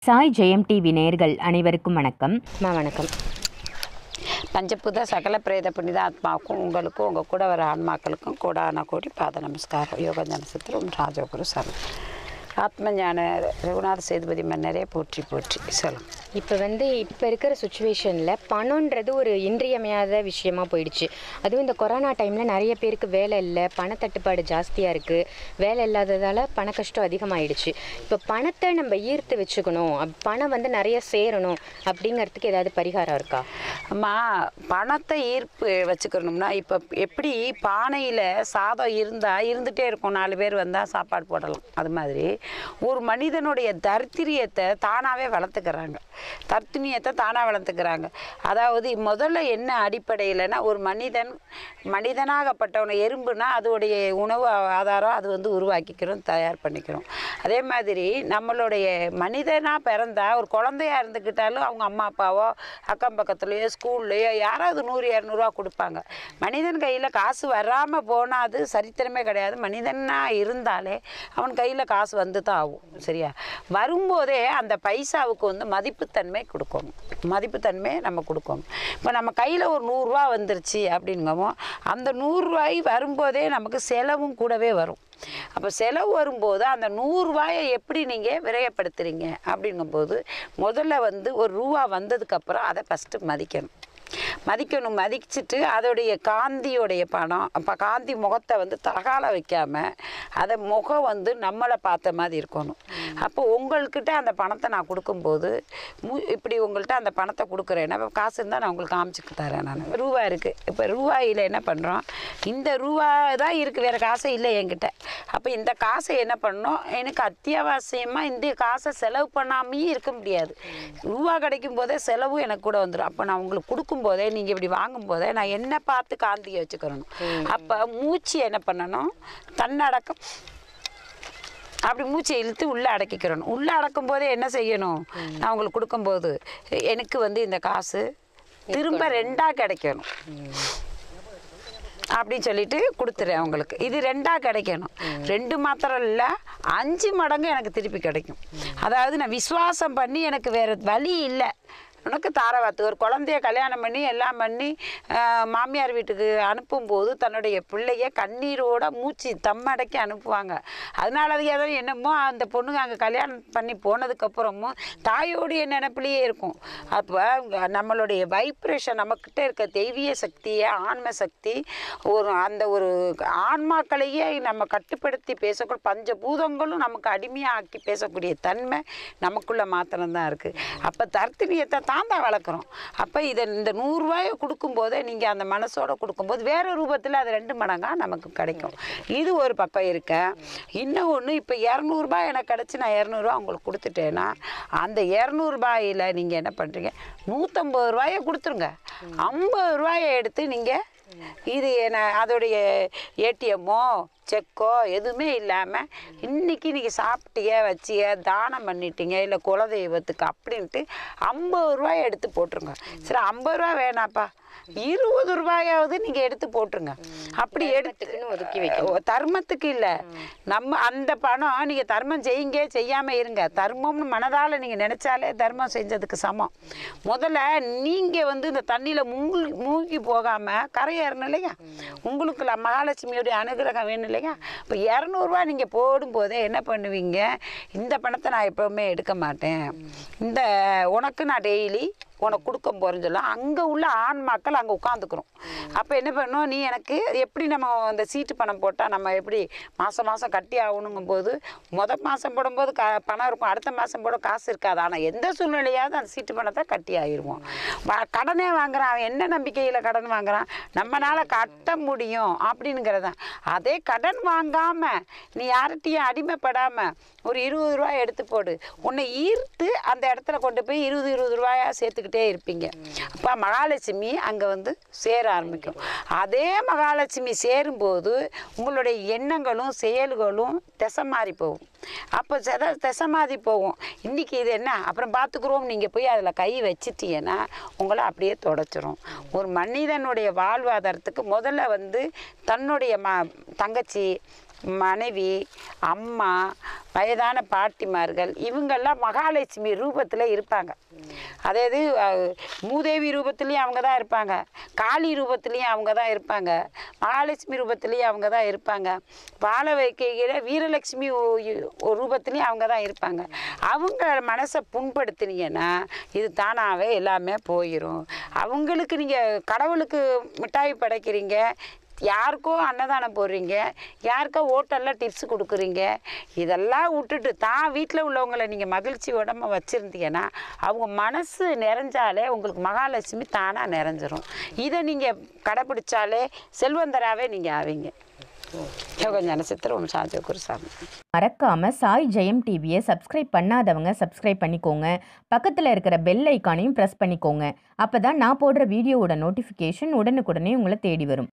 சாய் ஜெயம் TV நேயர்கள் அனைவருக்கும் வணக்கம் அம்மா வணக்கம் பஞ்சபூத சகல பிரேத புனித ஆத்மாவுக்கும் உங்களுக்கும் உங்கள் கூட வர ஆன்மாக்களுக்கும் கோடான கோடி பாத நமஸ்காரம் யோக ஜனசத்திரம் ராஜகுரு சரணம் ஆத்ம ஞான ரகுநாத சேதுபதி மன்னரே போற்றி போற்றி சொல்லும் இப்போ வந்து இப்போ இருக்கிற சுச்சுவேஷனில் பணம்ன்றது ஒரு இன்றியமையாத விஷயமா போயிடுச்சு அதுவும் இந்த கொரோனா டைமில் நிறைய பேருக்கு வேலை இல்லை பணத்தட்டுப்பாடு ஜாஸ்தியாக இருக்குது வேலை இல்லாததால் பண கஷ்டம் அதிகமாகிடுச்சு இப்போ பணத்தை நம்ம ஈர்த்து வச்சுக்கணும் அப்- பணம் வந்து நிறைய சேரணும் அப்படிங்கிறதுக்கு ஏதாவது பரிகாரம் இருக்கா அம்மா பணத்தை ஈர்ப்பு வச்சுக்கணும்னா இப்போ எப்படி பானையில் சாதம் இருந்தால் இருந்துகிட்டே இருக்கும் நாலு பேர் வந்தால் சாப்பாடு போடலாம் அது மாதிரி ஒரு மனிதனுடைய தரித்திரியத்தை தானாகவே வளர்த்துக்கிறாங்க தர்த்தினியத்தை தானாக வளர்த்துக்கிறாங்க அதாவது முதல்ல என்ன அடிப்படையில்னா ஒரு மனிதன் மனிதனாகப்பட்டவனை எறும்புனா அதோடைய உணவு ஆதாரம் அது வந்து உருவாக்கிக்கிறோம் தயார் பண்ணிக்கிறோம் அதே மாதிரி நம்மளுடைய மனிதனாக பிறந்தா ஒரு குழந்தையா இருந்துக்கிட்டாலும் அவங்க அம்மா அப்பாவோ அக்கம் பக்கத்துலேயோ ஸ்கூல்லையோ யாராவது நூறு இரநூறுவா கொடுப்பாங்க மனிதன் கையில் காசு வராமல் போனால் அது சரித்திரமே கிடையாது மனிதனாக இருந்தாலே அவன் கையில் காசு வந்து தான் ஆகும் சரியா வரும்போதே அந்த பைசாவுக்கு வந்து மதிப்புத்தன்மை கொடுக்கணும் மதிப்புத்தன்மை நம்ம கொடுக்கணும் இப்போ நம்ம கையில் ஒரு நூறுரூவா வந்துருச்சு அப்படிங்கமோ அந்த நூறுரூவாய் வரும்போதே நமக்கு செலவும் கூடவே வரும் அப்போ செலவு வரும்போது அந்த நூறுரூவாயை எப்படி நீங்கள் விரயப்படுத்துறீங்க அப்படிங்கும்போது முதல்ல வந்து ஒரு ரூபா வந்ததுக்கப்புறம் அதை ஃபஸ்ட்டு மதிக்கணும் மதிக்கணும் மதிச்சுட்டு அதோடைய காந்தியோடைய பணம் அப்போ காந்தி முகத்தை வந்து தகால வைக்காம அதை முகம் வந்து நம்மளை பார்த்த மாதிரி இருக்கணும் அப்போ உங்கள்கிட்ட அந்த பணத்தை நான் கொடுக்கும்போது மு இப்படி உங்கள்கிட்ட அந்த பணத்தை கொடுக்குறேன்னா இப்போ காசு இருந்தால் நான் உங்களுக்கு காமிச்சுக்கு தரேன் நான் ரூபா இருக்குது இப்போ ரூபாயில் என்ன பண்ணுறோம் இந்த ரூபா தான் இருக்குது வேறு காசே இல்லை என்கிட்ட அப்போ இந்த காசை என்ன பண்ணணும் எனக்கு அத்தியாவசியமாக இந்த காசை செலவு பண்ணாமையே இருக்க முடியாது ரூபா கிடைக்கும் போதே செலவும் எனக்கு கூட வந்துடும் அப்போ நான் உங்களுக்கு கொடுக்கும்போதே நீங்கள் இப்படி வாங்கும்போதே நான் என்ன பார்த்து காந்தியை வச்சுக்கிறணும் அப்போ மூச்சு என்ன பண்ணணும் தன்னடக்கம் அப்படி மூச்சை இழுத்து உள்ளே அடக்கிக்கிறணும் உள்ளே அடக்கும் போதே என்ன செய்யணும் நான் உங்களுக்கு கொடுக்கும்போது எனக்கு வந்து இந்த காசு திரும்ப ரெண்டாக கிடைக்கணும் அப்படின்னு சொல்லிட்டு கொடுத்துறேன் அவங்களுக்கு இது ரெண்டாக கிடைக்கணும் ரெண்டு மாத்திரம் இல்லை அஞ்சு மடங்கு எனக்கு திருப்பி கிடைக்கும் அதாவது நான் விசுவாசம் பண்ணி எனக்கு வேறு வழி இல்லை உனக்கு தாரவாத்து ஒரு குழந்தைய கல்யாணம் பண்ணி எல்லாம் பண்ணி ஆஹ், மாமியார் வீட்டுக்கு அனுப்பும்போது தன்னுடைய பிள்ளைய கண்ணீரோட மூச்சு தம்மடக்கி அனுப்புவாங்க அதனால அது ஏதோ என்னமோ அந்த பொண்ணுங்க அங்கே கல்யாணம் பண்ணி போனதுக்கப்புறமும் தாயோடைய நினப்பிலேயே இருக்கும் அப்போ நம்மளுடைய வைப்ரேஷன் நம்மக்கிட்ட இருக்க தெய்வீக சக்தியை ஆன்ம சக்தி ஒரு அந்த ஒரு ஆன்மாக்களையே நம்ம கட்டுப்படுத்தி பேசக்கூடிய பஞ்சபூதங்களும் நமக்கு அடிமையாக ஆக்கி பேசக்கூடிய தன்மை நமக்குள்ள மாத்திரம் தான் இருக்குது அப்போ தர்த்தினியத்தை தான் தான் வளர்க்குறோம் அப்போ இதை இந்த நூறுரூவாயை கொடுக்கும்போதே நீங்கள் அந்த மனசோட கொடுக்கும்போது வேறு ரூபத்தில் அது ரெண்டு மடங்காக நமக்கு கிடைக்கும் இது ஒரு பக்கம் இருக்க இன்னும் ஒன்று இப்போ இரநூறுபா எனக்கு கிடச்சி நான் இரநூறுவா உங்களுக்கு கொடுத்துட்டேன்னா அந்த இரநூறுபாயில் நீங்கள் என்ன பண்ணுறீங்க நூற்றம்பது ரூபாயை கொடுத்துருங்க ஐம்பது ரூபாயை எடுத்து நீங்கள் இது என்ன அதோடைய ஏடிஎம்மோ செக்கோ எதுவுமே இல்லாமல் இன்றைக்கி நீங்கள் சாப்பிட்டீங்க வச்சிய தானம் பண்ணிட்டீங்க இல்லை குலதெய்வத்துக்கு அப்படின்ட்டு ஐம்பது ரூபாயை எடுத்து போட்டுருங்க சரி ஐம்பது ரூபா வேணாப்பா இருபது ரூபாயாவது நீங்கள் எடுத்து போட்டுருங்க அப்படி எடுத்து தர்மத்துக்குன்னு ஒதுக்கி வைக்கணும். ஓ, தர்மத்துக்கு இல்லை நம்ம அந்த பணம் நீங்கள் தர்மம் செய்யுங்க செய்யாமல் இருங்க தர்மம்னு மனதால் நீங்கள் நினச்சாலே தர்மம் செஞ்சதுக்கு சமம் முதல்ல நீங்கள் வந்து இந்த தண்ணியில் மூழ்கி மூழ்கி போகாமல் கரையேறணும் இல்லையா உங்களுக்கு ல- மகாலட்சுமியோடைய அனுகிரகம் வேணும் இல்லையா இப்போ இரநூறுவா நீங்கள் போடும்போதே என்ன பண்ணுவீங்க இந்த பணத்தை நான் எப்போவுமே எடுக்க மாட்டேன் இந்த உனக்கு நான் டெய்லி உனக்கு கொடுக்க போகிறேன்னு சொல்லலாம் அங்கே உள்ள ஆண்மாக்கள் அங்கே உட்காந்துக்கிறோம் அப்போ என்ன பண்ணும் நீ எனக்கு எப்படி நம்ம அந்த சீட்டு பணம் போட்டால் நம்ம எப்படி மாதம் மாதம் கட்டி ஆகணுங்கும் போது மொதல் மாதம் போடும்போது க பணம் இருக்கும் அடுத்த மாதம் போட காசு இருக்காது ஆனால் எந்த சூழ்நிலையாவது அந்த சீட்டு பணத்தை கட்டி ஆகிருவோம் வ- கடனே வாங்குறான் அவன் என்ன நம்பிக்கையில் கடன் வாங்குறான் நம்மளால் கட்ட முடியும் அப்படிங்கிறதான் அதே கடன் வாங்காமல் நீ யார்கிட்டையும் அடிமைப்படாமல் ஒரு இருபது ரூபாய் எடுத்து போடு உன்னை ஈர்த்து அந்த இடத்துல கொண்டு போய் இருபது இருபது ரூபாயா சேர்த்துக்கிட்டே இருப்பீங்க அப்போ மகாலட்சுமி அங்கே வந்து சேர ஆரம்பிக்கும் அதே மகாலட்சுமி சேரும்போது உங்களுடைய எண்ணங்களும் செயல்களும் திசை மாறி போகும் அப்போ செத திசை மாறி போகும் இன்றைக்கி இது என்ன அப்புறம் பார்த்துக்குறோம் நீங்கள் போய் அதில் கை வச்சிட்டீங்கன்னா உங்களை அப்படியே தொடச்சிரும் ஒரு மனிதனுடைய வாழ்வாதாரத்துக்கு முதல்ல வந்து தன்னுடைய ம தங்கச்சி மனைவி அம்மா வயதான பாட்டிமார்கள் இவங்கெல்லாம் மகாலட்சுமி ரூபத்தில் இருப்பாங்க அதாவது அஹ், மூதேவி ரூபத்துலேயும் அவங்க தான் இருப்பாங்க காளி ரூபத்துலேயும் அவங்க தான் இருப்பாங்க மகாலட்சுமி ரூபத்துலேயும் அவங்க தான் இருப்பாங்க வாழ வைக்கையில் வீரலட்சுமி ரூபத்துலேயும் அவங்க தான் இருப்பாங்க அவங்க மனசை புண்படுத்துனீங்கன்னா இது தானாகவே எல்லாமே போயிடும் அவங்களுக்கு நீங்கள் கடவுளுக்கு மிட்டாய் படைக்கிறீங்க யாருக்கோ அன்னதானம் போடுறீங்க யாருக்கோ ஹோட்டலில் டிப்ஸ் கொடுக்குறீங்க இதெல்லாம் விட்டுட்டு தான் வீட்டில் உள்ளவங்களை நீங்கள் மகிழ்ச்சி உடம்ப வச்சுருந்தீங்கன்னா அவங்க மனசு நிறைஞ்சாலே உங்களுக்கு மகாலட்சுமி தானாக நிறைஞ்சிரும் இதை நீங்கள் கடைப்பிடிச்சாலே செல்வந்தராகவே நீங்கள் ஆவீங்க யோகஞான சித்திரம் சாந்தி குருசாமி மறக்காம சாய் ஜெயம் டிவியை சப்ஸ்கிரைப் பண்ணாதவங்க சப்ஸ்கிரைப் பண்ணிக்கோங்க பக்கத்தில் இருக்கிற பெல் ஐக்கானையும் ப்ரெஸ் பண்ணிக்கோங்க அப்பதான் நான் போடுற வீடியோவோட நோட்டிஃபிகேஷன் உடனுக்குடனே உங்களை தேடி வரும்